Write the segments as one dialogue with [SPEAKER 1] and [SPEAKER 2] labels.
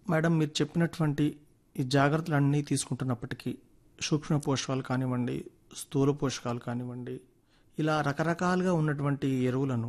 [SPEAKER 1] madam మీరు చెప్పినటువంటి ఈ జాగ్రత్తలన్నీ తీసుకుంటున్నప్పటికీ సూక్ష్మ పోషకాలు కానివ్వండి స్థూల పోషకాలు కానివ్వండి ఇలా రకరకాలుగా ఉన్నటువంటి ఎరువులను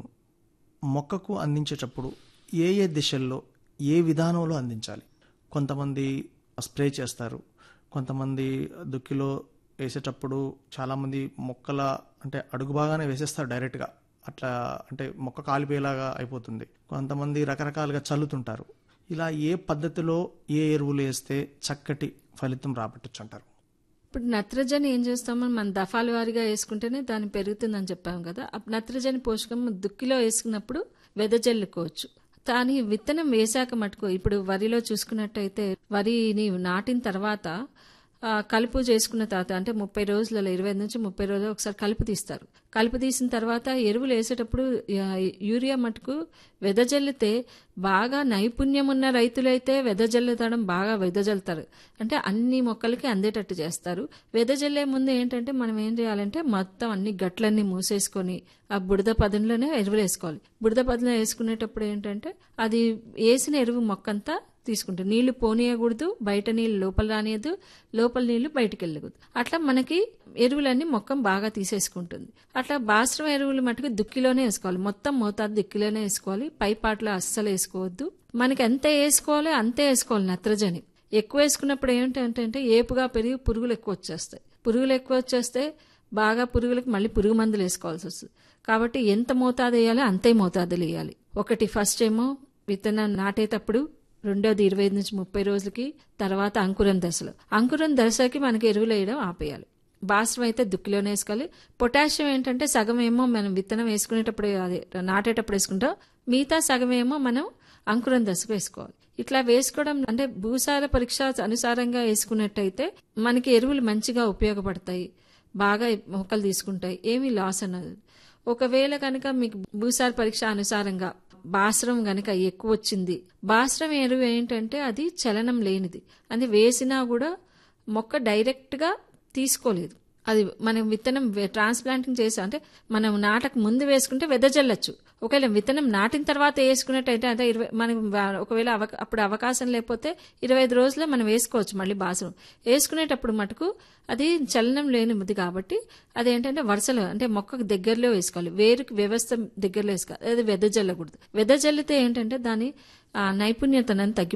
[SPEAKER 1] మొక్కకు అందించేటప్పుడు ఏ ఏ దిశల్లో ఏ విధానంలో అందించాలి కొంతమంది స్ప్రే చేస్తారు కొంతమంది దుక్కిలో వేసేటప్పుడు చాలామంది మొక్కల అంటే అడుగు బాగానే వేసేస్తారు డైరెక్ట్గా అట్లా అంటే మొక్క కాలిపోయేలాగా అయిపోతుంది కొంతమంది రకరకాలుగా చల్లుతుంటారు ఇలా ఏ పద్ధతిలో ఏ ఎరువులు వేస్తే చక్కటి ఫలితం రాబట్టచ్చు అంటారు
[SPEAKER 2] ఇప్పుడు నత్రజని ఏం చేస్తామో మనం దఫాల వారీగా వేసుకుంటేనే దాని పెరుగుతుందని చెప్పాం కదా ఆ నత్రజని పోషకం దుక్కిలో వేసుకున్నప్పుడు వెదజల్లుకోవచ్చు కానీ విత్తనం వేశాక మటుకు ఇప్పుడు వరిలో చూసుకున్నట్టయితే వరిని నాటిన తర్వాత ఆ, కలుపు చేసుకున్న తర్వాత అంటే ముప్పై రోజులలో ఇరవై నుంచి ముప్పై రోజులు ఒకసారి కలుపు తీస్తారు కలుపు తీసిన తర్వాత ఎరువులు వేసేటప్పుడు ఆ, యూరియా మటుకు వెదజల్లితే బాగా నైపుణ్యం ఉన్న రైతులైతే వెదజల్లుతడం బాగా వెదజల్లుతారు అంటే అన్ని మొక్కలకి అందేటట్టు చేస్తారు వెదజల్లే ముందు ఏంటంటే మనం ఏం చేయాలంటే మొత్తం అన్ని గట్లన్నీ మూసేసుకొని ఆ బుడద పదంలోనే ఎరువులు వేసుకోవాలి బుడద పదంలో వేసుకునేటప్పుడు ఏంటంటే అది వేసిన ఎరువు మొక్కంతా తీసుకుంటాం నీళ్లు పోనీయకూడదు బయట నీళ్లు లోపల రానియద్దు లోపల నీళ్లు బయటికి వెళ్ళకూడదు అట్లా మనకి ఎరువులన్నీ మొక్కం బాగా తీసేసుకుంటుంది అట్లా బాస్రం ఎరువులు మటుకు దుక్కిలోనే వేసుకోవాలి మొత్తం మోతాదు దుక్కిలోనే వేసుకోవాలి పై పాటలో అస్సలు వేసుకోవద్దు మనకి ఎంత వేసుకోవాలో అంతే వేసుకోవాలి నత్రజని ఎక్కువ వేసుకున్నప్పుడు ఏంటంటే ఏపుగా పెరిగి పురుగులు ఎక్కువ వచ్చేస్తాయి పురుగులు ఎక్కువ వచ్చేస్తే బాగా పురుగులకు మళ్ళీ పురుగు మందులు వేసుకోవాల్సి వస్తుంది కాబట్టి ఎంత మోతాదు వేయాలో అంతే మోతాదులు వేయాలి ఒకటి ఫస్ట్ ఏమో విత్తనం నాటేటప్పుడు రెండోది ఇరవై ఐదు నుంచి ముప్పై రోజులకి తర్వాత అంకురం దశలో అంకురం దశకి మనకి ఎరువులు వేయడం ఆపేయాలి బాస్రం అయితే దుక్కిలోనే వేసుకోవాలి పొటాషియం ఏంటంటే సగం ఏమో మనం విత్తనం వేసుకునేటప్పుడు అదే నాటేటప్పుడు వేసుకుంటాం మిగతా సగం ఏమో మనం అంకురం దశకు వేసుకోవాలి ఇట్లా వేసుకోవడం అంటే భూసార పరీక్ష అనుసారంగా వేసుకున్నట్టయితే మనకి ఎరువులు మంచిగా ఉపయోగపడతాయి బాగా మొక్కలు తీసుకుంటాయి ఏమీ లాస్ అన్నది ఒకవేళ కనుక మీకు భూసార పరీక్ష అనుసారంగా బాస్రం గనక ఎక్కువ వచ్చింది బాస్రం ఎరువు ఏంటంటే అది చలనం లేనిది అది వేసినా కూడా మొక్క డైరెక్ట్ గా తీసుకోలేదు అది మనం విత్తనం ట్రాన్స్ప్లాంటింగ్ చేసా అంటే మనం నాటకు ముందు వేసుకుంటే వెదజల్లచ్చు ఒకవేళ విత్తనం నాటిన తర్వాత వేసుకున్నట్టయితే అంటే ఇరవై మనం వా- ఒకవేళ అవక అప్పుడు అవకాశం లేకపోతే ఇరవై ఐదు రోజుల్లో మనం వేసుకోవచ్చు మళ్ళీ బాసురం వేసుకునేటప్పుడు మటుకు అది చలనం లేనిది కాబట్టి అదేంటంటే వరుసలో అంటే మొక్కకు దగ్గరలో వేసుకోవాలి వేరుకి వ్యవస్థ దగ్గరలో వేసుకోవాలి అది వెదజల్లకూడదు వెదజల్లితే ఏంటంటే దాని ఆ, నైపుణ్యతను తగ్గి